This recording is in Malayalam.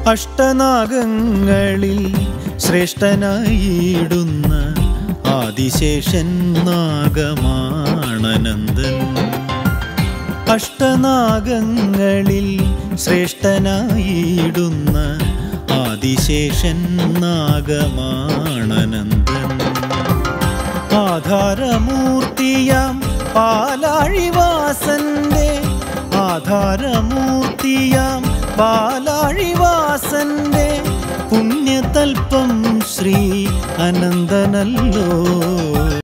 അഷ്ടനാഗങ്ങളിൽ ശ്രേഷ്ഠനായിടുന്ന ആദിശേഷൻ നാഗമാണനന്ദൻ അഷ്ടനാഗങ്ങളിൽ ശ്രേഷ്ഠനായിടുന്ന ആദിശേഷൻ നാഗമാണനന്ദൻ ആധാരമൂർത്തിയാം പാലാഴിവാസന്റെ ആധാരമൂർത്തിയാം പാലാഴിവാസന്റെ പുണ്യതൽപ്പം ശ്രീ അനന്തനല്ലോ